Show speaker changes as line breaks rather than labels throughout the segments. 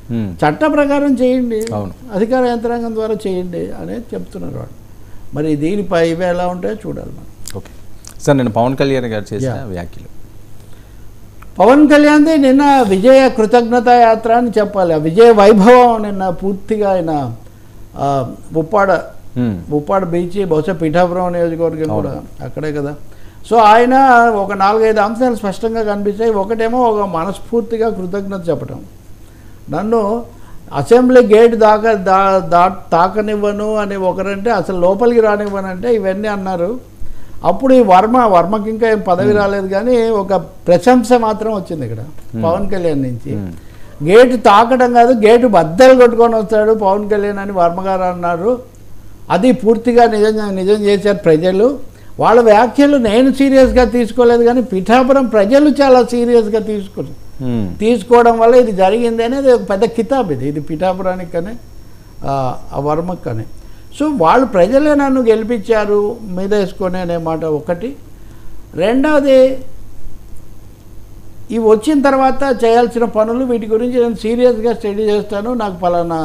ఉమ్.
చట్ట ప్రకారం చేయండి
అవును.
అధికార యంత్రాంగం ద్వారా చేయండి అనేది చెప్తున్నారు వాళ్ళు మరి దీనిపై ఇవి ఎలా ఉంటాయో చూడాలి మనం
ఓకే సార్ నేను పవన్ కళ్యాణ్ గారు చేసిన
Yeah.
వ్యాఖ్యలు
పవన్ కళ్యాణ్ది నిన్న విజయ కృతజ్ఞత యాత్ర అని చెప్పాలి ఆ విజయ వైభవం నిన్న పూర్తిగా ఆయన ఆ, ఉప్పాడ
ఉమ్.
ఉప్పాడ బీచ్ బహుశా పిఠాపురం నియోజకవర్గం
అవును.
కూడా అక్కడే కదా సో ఆయన ఒక నాలుగైదు అంశాలు స్పష్టంగా కనిపిస్తాయి ఒకటేమో ఒక మనస్ఫూర్తిగా కృతజ్ఞత చెప్పటం నన్ను అసెంబ్లీ గేట్ దాకా దా దా తాకనివ్వను అని ఒకరంటే అసలు లోపలికి రానివ్వనంటే ఇవన్నీ అన్నారు అప్పుడు ఈ వర్మ వర్మకి ఇంకా ఏం పదవి రాలేదు కానీ ఒక ప్రశంస మాత్రం వచ్చింది ఇక్కడ పవన్ కళ్యాణ్ నుంచి
ఉమ్.
గేటు తాకడం కాదు గేటు బద్దలు కొట్టుకొని వస్తాడు పవన్ కళ్యాణ్ అని వర్మగారు అన్నారు అది పూర్తిగా నిజం నిజం చేశారు ప్రజలు వాళ్ళ వ్యాఖ్యలు నేను సీరియస్గా తీసుకోలేదు కానీ పిఠాపురం ప్రజలు చాలా సీరియస్గా తీసుకున్నారు
ఉమ్.
తీసుకోవడం వల్ల ఇది జరిగింది అనేది ఒక పెద్ద కితాబ్ ఇది ఇది పిఠాపురానికి కానీ ఆ, ఆ వర్మకు కానీ సో వాళ్ళు ప్రజలే నన్ను గెలిపించారు మీద వేసుకొని అనే మాట ఒకటి రెండవది ఇవి వచ్చిన తర్వాత చేయాల్సిన పనులు వీటి గురించి నేను సీరియస్గా స్టడీ చేస్తాను నాకు పలానా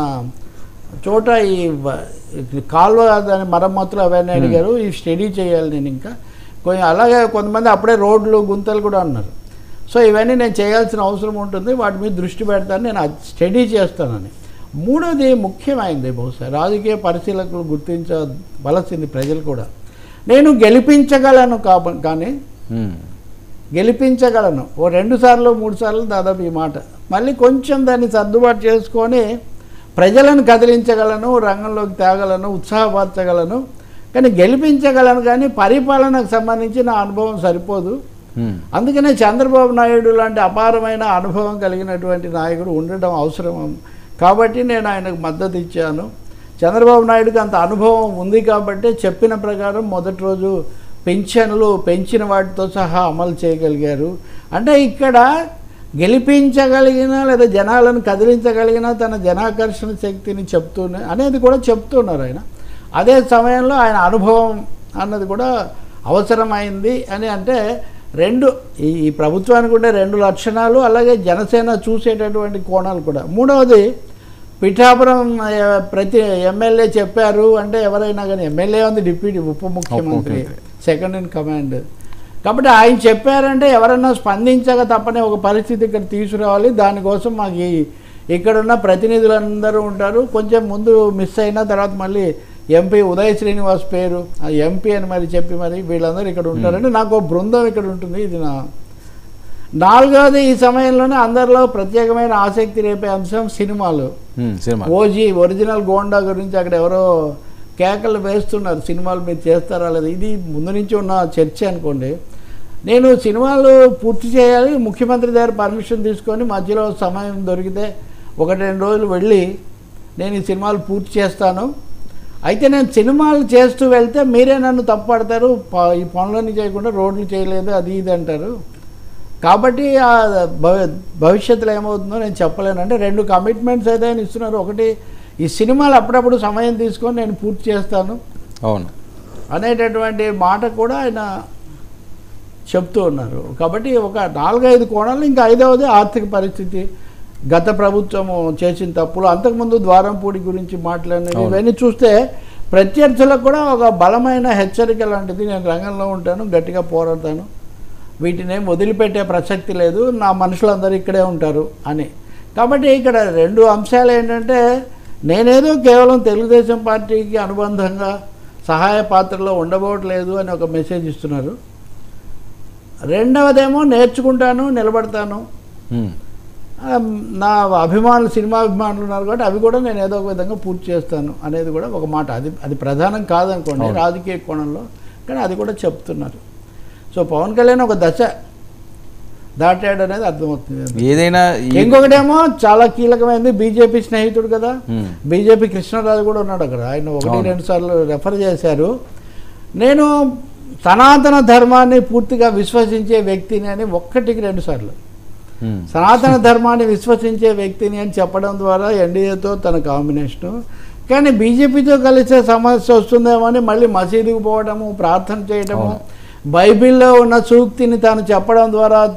చోట ఈ వ- ఈ కాలువ దాని మరమ్మతులు అవన్నీ అడిగారు ఈ స్టడీ చేయాలి నేను ఇంకా కొంచెం అలాగే కొంతమంది అప్పుడే రోడ్లు గుంతలు కూడా అన్నారు సో ఇవన్నీ నేను చేయాల్సిన అవసరం ఉంటుంది వాటి మీద దృష్టి పెడతాను నేను అది స్టడీ చేస్తానని మూడోది ముఖ్యమైనది బహుశా రాజకీయ పరిశీలకులు గుర్తించవలసింది ప్రజలు కూడా నేను గెలిపించగలను కాబ కానీ
ఉమ్.
గెలిపించగలను ఓ రెండు సార్లు మూడు సార్లు దాదాపు ఈ మాట మళ్ళీ కొంచెం దాన్ని సర్దుబాటు చేసుకొని ప్రజలను కదిలించగలను రంగంలోకి తేగలను ఉత్సాహపరచగలను కానీ గెలిపించగలను కానీ పరిపాలనకు సంబంధించి నా అనుభవం సరిపోదు
ఉమ్.
అందుకనే చంద్రబాబు నాయుడు లాంటి అపారమైన అనుభవం కలిగినటువంటి నాయకుడు ఉండడం అవసరం కాబట్టి నేను ఆయనకు మద్దతు ఇచ్చాను చంద్రబాబు నాయుడుకి అంత అనుభవం ఉంది కాబట్టి చెప్పిన ప్రకారం మొదటి రోజు పెన్షన్లు పెంచిన వాటితో సహా అమలు చేయగలిగారు అంటే ఇక్కడ గెలిపించగలిగిన లేదా జనాలను కదిలించగలిగిన తన జనాకర్షణ శక్తిని చెప్తూనే అనేది కూడా చెప్తున్నారు ఆయన అదే సమయంలో ఆయన అనుభవం అన్నది కూడా అవసరమైంది అని అంటే రెండు ఈ ఈ ప్రభుత్వానికి ఉండే రెండు లక్షణాలు అలాగే జనసేన చూసేటటువంటి కోణాలు కూడా మూడవది పిఠాపురం ఆ, ప్రతి ఎమ్మెల్యే చెప్పారు అంటే ఎవరైనా కానీ ఎమ్మెల్యే ఉంది డిప్యూటీ ఉప ముఖ్యమంత్రి
ముఖ్యమంత్రి.
సెకండ్ ఇన్ కమాండ్ కాబట్టి ఆయన చెప్పారంటే ఎవరన్నా స్పందించక తప్పనే ఒక పరిస్థితి ఇక్కడ తీసుకురావాలి దానికోసం మాకు ఈ ఇక్కడున్న ప్రతినిధులందరూ ఉంటారు కొంచెం ముందు మిస్ అయిన తర్వాత మళ్ళీ ఎంపీ ఉదయ్ శ్రీనివాస్ పేరు ఆ ఎంపీ అని మరి చెప్పి మరి వీళ్ళందరూ ఇక్కడ ఉంటారంటే నాకు ఒక బృందం ఇక్కడ ఉంటుంది ఇది నా నాలుగవది ఈ సమయంలోనే అందరిలో ప్రత్యేకమైన ఆసక్తి రేపే అంశం సినిమాలు
ఉమ్. సినిమా
ఓజీ ఒరిజినల్ గోండా గురించి అక్కడ ఎవరో కేకలు వేస్తున్నారు సినిమాలు మీరు చేస్తారా లేదా ఇది ముందు నుంచి ఉన్న చర్చ అనుకోండి నేను సినిమాలు పూర్తి చేయాలి ముఖ్యమంత్రి దగ్గర పర్మిషన్ తీసుకొని మధ్యలో సమయం దొరికితే ఒకటి రెండు రోజులు వెళ్ళి నేను ఈ సినిమాలు పూర్తి చేస్తాను అయితే నేను సినిమాలు చేస్తూ వెళ్తే మీరే నన్ను తప్పుపడతారు ప- ఈ పనులన్నీ చేయకుండా రోడ్లు చేయలేదు అది ఇది అంటారు కాబట్టి ఆ భవి భవిష్యత్తులో ఏమవుతుందో నేను చెప్పలేను అంటే రెండు కమిట్మెంట్స్ అయితే ఆయన ఇస్తున్నారు ఒకటి ఈ సినిమాలు అప్పుడప్పుడు సమయం తీసుకొని నేను పూర్తి చేస్తాను
అవును
అనేటటువంటి మాట కూడా ఆయన చెప్తూ ఉన్నారు కాబట్టి ఒక నాలుగైదు కోణాలు ఇంకా ఐదవది ఆర్థిక పరిస్థితి గత ప్రభుత్వము చేసిన తప్పులు అంతకుముందు ద్వారంపూడి గురించి మాట్లాడినవి
అవును.
ఇవన్నీ చూస్తే ప్రత్యర్థులకు కూడా ఒక బలమైన హెచ్చరిక లాంటిది నేను రంగంలో ఉంటాను గట్టిగా పోరాడతాను వీటిని ఏం వదిలిపెట్టే ప్రసక్తి లేదు నా మనుషులందరూ ఇక్కడే ఉంటారు అని కాబట్టి ఇక్కడ రెండు అంశాలు ఏంటంటే నేనేదో కేవలం తెలుగుదేశం పార్టీకి అనుబంధంగా సహాయ పాత్రలో ఉండబోవట్లేదు అని ఒక మెసేజ్ ఇస్తున్నారు రెండవదేమో నేర్చుకుంటాను నిలబడతాను
ఉమ్.
ఆ, నా అభిమానులు సినిమా అభిమానులు ఉన్నారు కాబట్టి అవి కూడా నేను ఏదో ఒక విధంగా పూర్తి చేస్తాను అనేది కూడా ఒక మాట అది అది ప్రధానం కాదనుకోండి
అవును.
రాజకీయ కోణంలో కానీ అది కూడా చెప్తున్నారు సో పవన్ కళ్యాణ్ ఒక దశ దాటాడు అనేది అర్థమవుతుంది
ఏదైనా ఈ-
ఇంకొకటేమో చాలా కీలకమైనది బీజేపీ స్నేహితుడు కదా
ఉమ్.
బీజేపీ కృష్ణరాజు కూడా ఉన్నాడు అక్కడ ఆయన ఒకటి
అవును.
రెండు సార్లు రెఫర్ చేశారు నేను సనాతన ధర్మాన్ని పూర్తిగా విశ్వసించే వ్యక్తిని అని ఒక్కటికి రెండు సార్లు
ఉమ్.
సనాతన ధర్మాన్ని విశ్వసించే వ్యక్తిని అని చెప్పడం ద్వారా ఎన్డీఏతో తన కాంబినేషను కానీ బీజేపీతో కలిసే సమస్య వస్తుందేమో అని మళ్ళీ మసీదుకు పోవడము ప్రార్థన చేయడము
అవును.
బైబిల్లో ఉన్న సూక్తిని తాను చెప్పడం ద్వారా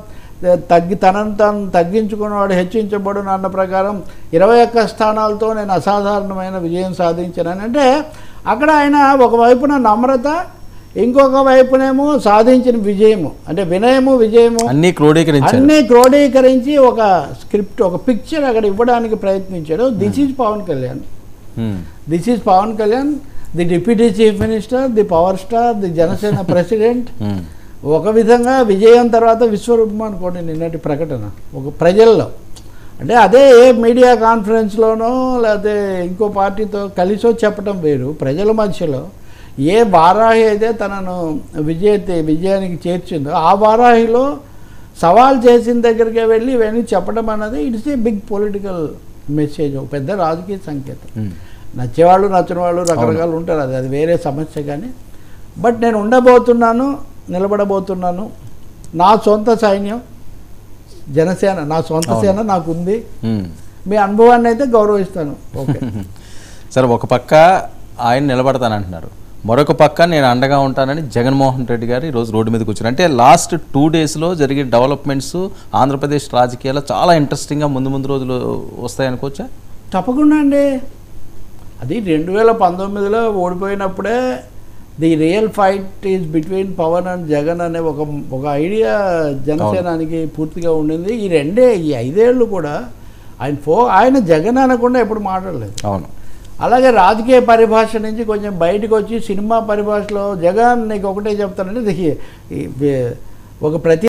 తగ్గి తనను తాను తగ్గించుకున్నవాడు హెచ్చించబడును అన్న ప్రకారం ఇరవై ఒక్క స్థానాలతో నేను అసాధారణమైన విజయం సాధించానని అంటే అక్కడ ఆయన ఒకవైపున నమ్రత ఇంకొక వైపునేమో సాధించిన విజయము అంటే వినయము విజయము
అన్నీ క్రోడీకరించారు
అన్నీ క్రోడీకరించి ఒక స్క్రిప్ట్ ఒక పిక్చర్ అక్కడ ఇవ్వడానికి ప్రయత్నించాడు this is Pavan Kalyan
um,
this is Pavan Kalyan the deputy chief minister the power star the Janasena president
um,
ఒక విధంగా విజయం తర్వాత విశ్వరూపం అనుకోండి నిన్నటి ప్రకటన ఒక ప్రజల్లో అంటే అదే ఏ మీడియా కాన్ఫరెన్స్లోనో లేకపోతే ఇంకో పార్టీతో కలిసో చెప్పడం వేరు ప్రజల మధ్యలో ఏ వారాహి అయితే తనను విజయ విజయానికి చేర్చిందో ఆ వారాహిలో సవాల్ చేసిన దగ్గరికి వెళ్ళి ఇవన్నీ చెప్పడం అన్నది it's a big political message ఒక పెద్ద రాజకీయ సంకేతం
ఉమ్.
నచ్చేవాళ్ళు నచ్చని వాళ్ళు రకరకాలు ఉంటారు అది అది వేరే సమస్య కానీ బట్ నేను ఉండబోతున్నాను నిలబడబోతున్నాను నా సొంత సైన్యం జనసేన నా సొంత
అవును.
సేన నాకు ఉంది
ఉమ్.
మీ అనుభవాన్ని అయితే గౌరవిస్తాను ఓకే
సరే ఒక పక్క ఆయన నిలబడతానంటున్నారు మరొక పక్క నేను అండగా ఉంటానని జగన్మోహన్ రెడ్డి గారు ఈరోజు రోడ్డు మీదకి వచ్చారు అంటే లాస్ట్ టూ డేస్లో జరిగే డెవలప్మెంట్స్ ఆంధ్రప్రదేశ్ రాజకీయాల్లో చాలా ఇంట్రెస్టింగ్గా ముందు ముందు రోజులు వస్తాయనుకోవచ్చా
తప్పకుండా అండి అది రెండు వేల పంతొమ్మిదిలో ఓడిపోయినప్పుడే the real fight is between Pavan and Jagan అనే ఒక ఒక ఐడియా జనసేనానికి పూర్తిగా ఉండింది ఈ రెండే ఈ ఐదేళ్ళు కూడా ఆయన ఫో ఆయన జగన్ అనకుండా ఎప్పుడు మాట్లాడలేదు
అవును
అలాగే రాజకీయ పరిభాష నుంచి కొంచెం బయటకు వచ్చి సినిమా పరిభాషలో జగన్ నీకు ఒకటే చెప్తానంటే ఇది ఈ- ఈ- ఒక ప్రతి